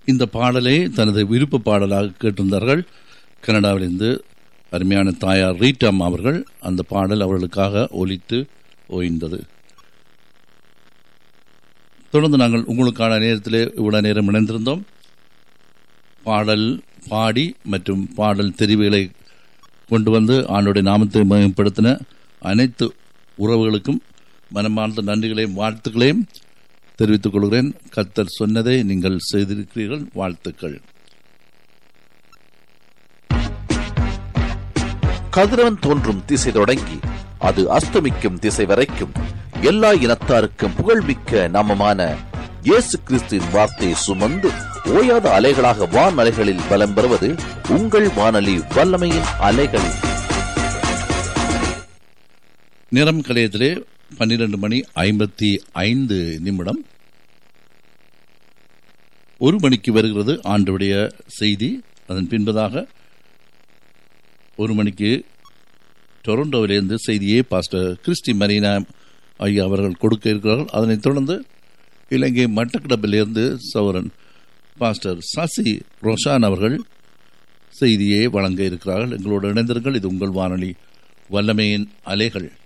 இந்த பாடலை தனது விருப்ப பாடலாக கேட்டிருந்தார்கள் கனடாவிலிருந்து அருமையான தாயார் ரீட்டாம் அவர்கள் அந்த பாடல் அவர்களுக்காக ஒலித்து ஓய்ந்தது தொடர்ந்து நாங்கள் உங்களுக்கான நேரத்திலே இவ்வளவு நேரம் இணைந்திருந்தோம் பாடல் பாடி மற்றும் பாடல் தெரிவுகளை கொண்டு வந்து ஆண்டுடைய நாமத்தை மேம்படுத்தின அனைத்து உறவுகளுக்கும் மனமார்ந்த நன்றிகளையும் வாழ்த்துக்களையும் தெரிவித்துக் கொள்கிறேன் கத்தர் சொன்னதை நீங்கள் செய்திருக்கிறீர்கள் வாழ்த்துக்கள் கதிரவன் தோன்றும் திசை தொடங்கி அது அஸ்தமிக்கும் திசை வரைக்கும் எல்லா இனத்தாருக்கும் புகழ்மிக்க நாமமான இயேசு கிறிஸ்துவின் வார்த்தையை சுமந்து ஓயாத அலைகளாக வான் அலைகளில் பலம் பெறுவது உங்கள் வானொலி வல்லமையின் அலைகள் நிறம் கலையத்திலே பன்னிரண்டு மணி ஐம்பத்தி ஐந்து நிமிடம் ஒரு மணிக்கு வருகிறது ஆண்டுடைய செய்தி அதன் பின்பதாக ஒரு மணிக்கு டொரண்டோவிலிருந்து செய்தியை பாஸ்டர் கிறிஸ்டி மரீனா ஐயா அவர்கள் கொடுக்க இருக்கிறார்கள் அதனைத் தொடர்ந்து இலங்கை மட்டக்கிடப்பிலிருந்து சௌரன் பாஸ்டர் சசி ரோஷான் அவர்கள் செய்தியை வழங்க இருக்கிறார்கள் எங்களோடு இணைந்திருங்கள் இது உங்கள் வானொலி வல்லமையின் அலைகள்